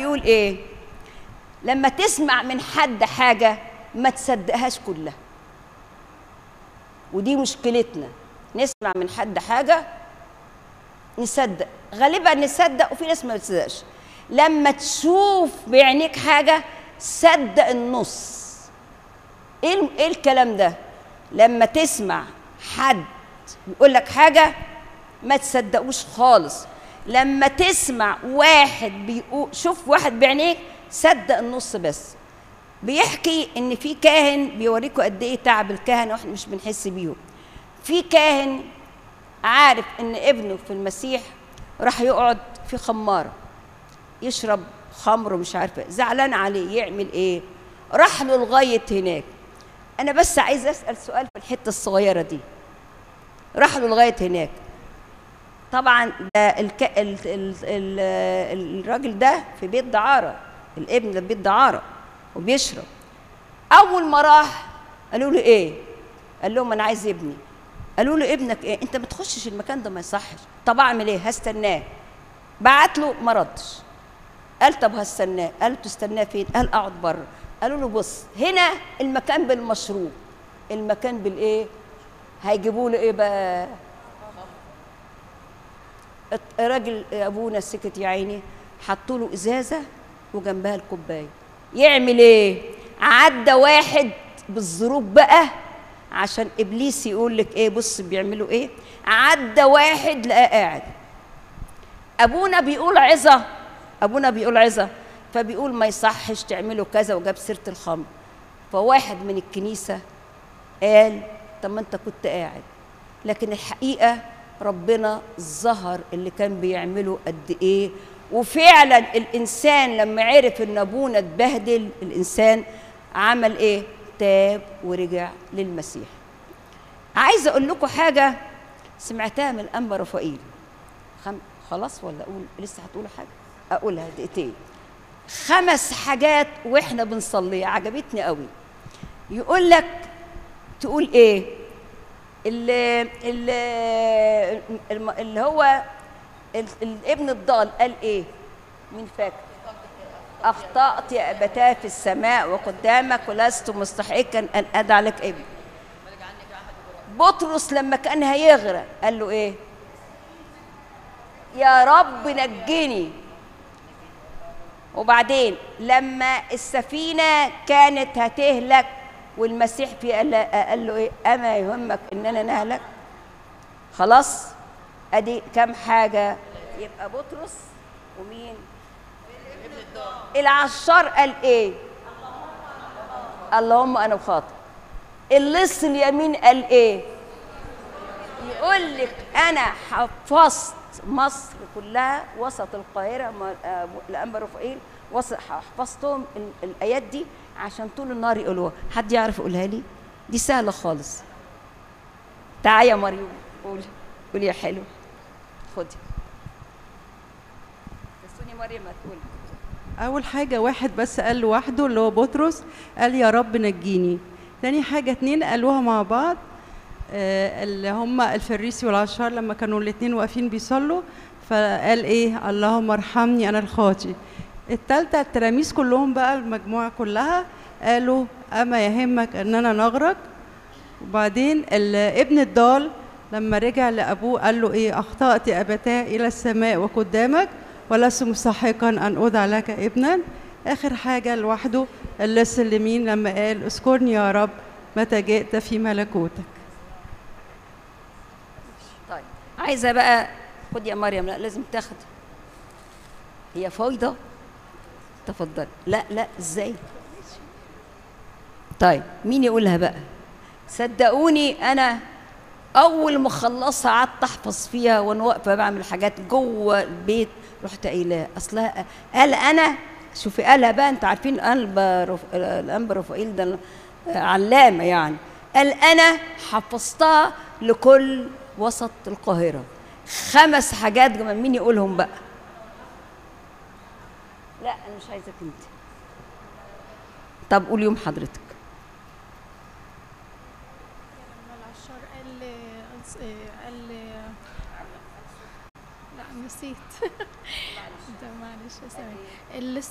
بيقول ايه لما تسمع من حد حاجه ما تصدقهاش كلها ودي مشكلتنا نسمع من حد حاجه نصدق غالبا نصدق وفي ناس ما بتصدقش لما تشوف بعينيك حاجه صدق النص ايه الم- ايه الكلام ده لما تسمع حد يقول لك حاجه ما تصدقوش خالص لما تسمع واحد بيقول شوف واحد بعينيك صدق النص بس بيحكي ان في كاهن بيوريكوا قد ايه تعب الكهنه واحنا مش بنحس بيهم في كاهن عارف ان ابنه في المسيح راح يقعد في خماره يشرب خمر ومش عارفه زعلان عليه يعمل ايه راح له لغايه هناك انا بس عايز اسال سؤال في الحته الصغيره دي راح له لغايه هناك طبعا ده الك... ال... ال... ال... الراجل ده في بيت دعاره الابن ده في بيت دعاره وبيشرب اول ما راح قالوا له ايه قال لهم انا عايز ابني قالوا له ابنك ايه انت ما تخشش المكان ده ما يصحش طب اعمل ايه هستناه بعت له ما ردش قال طب هستناه قال تستناه فين قال اقعد بره قالوا له بص هنا المكان بالمشروب المكان بالايه هيجيبوا له ايه بقى الراجل ابونا سكت يا عيني حطوا له ازازه وجنبها الكوبايه يعمل ايه عدى واحد بالظروف بقى عشان ابليس يقول لك ايه بص بيعملوا ايه عدى واحد لقاه قاعد ابونا بيقول عظه ابونا بيقول عظه فبيقول ما يصحش تعملوا كذا وجاب سيره الخمر فواحد من الكنيسه قال طب ما انت كنت قاعد لكن الحقيقه ربنا ظهر اللي كان بيعمله قد ايه وفعلا الانسان لما عرف ان ابونا اتبهدل الانسان عمل ايه تاب ورجع للمسيح عايزه اقول لكم حاجه سمعتها من الانبا رفائيل خم... خلاص ولا اقول لسه هتقولوا حاجه اقولها دقيقتين خمس حاجات واحنا بنصلي عجبتني قوي يقول لك تقول ايه اللي, اللي, اللي هو ال- الابن الضال قال ايه مين فاكر اخطات يا ابتاه في السماء وقدامك ولست مستحقا ان ادعى لك ابن بطرس لما كان هيغرق قال له ايه يا رب نجني وبعدين لما السفينة كانت هتهلك والمسيح في قال له, قال له ايه أما يهمك إننا نهلك خلاص أدي كم حاجة يبقى بطرس ومين العشار قال ايه اللهم أنا بخاطر اللص اليمين قال ايه يقول لك انا حفظت مصر كلها وسط القاهره ما- آه، الانبا رفائيل وسط حفظتهم ال- الايات دي عشان طول النهار يقولوها حد يعرف يقولها لي دي سهله خالص تعالي يا مريم قولي قولي يا حلو خدي بسوني مريم هتقولي أول حاجة واحد بس قال لوحده اللي هو بطرس قال يا رب نجيني تاني حاجة اتنين قالوها مع بعض آه، اللي هم الفريسي والعشار لما كانوا الاتنين واقفين بيصلوا فقال ايه اللهم ارحمني انا الخاطي التالتة التلاميذ كلهم بقى المجموعة كلها قالوا أما يهمك أننا نغرق وبعدين ال- ابن الضال لما رجع لأبوه قال له إيه أخطأت أبتاه إلى السماء وقدامك ولست مستحقا أن أدعى لك ابنا آخر حاجة لوحده اللص اليمين لما قال اذكرني يا رب متى جئت في ملكوتك طيب عايزه بقى خد يا مريم لا لازم تاخد هي فايضه تفضل لا لا ازاي طيب مين يقولها بقى صدقوني انا اول ما خلصها قعدت احفظ فيها وانا واقفه بعمل حاجات جوه البيت رحت قايلاها اصلها قال انا شوفي قالها بقى انتوا عارفين الانبا رف... الانبا رفائيل ده علامه يعني قال انا حفظتها لكل وسط القاهره خمس حاجات جمال مين يقولهم بقى لا انا مش عايزك انت طب قول يوم حضرتك لما العشار قال قال لا نسيت ده معلش يا سامي اللي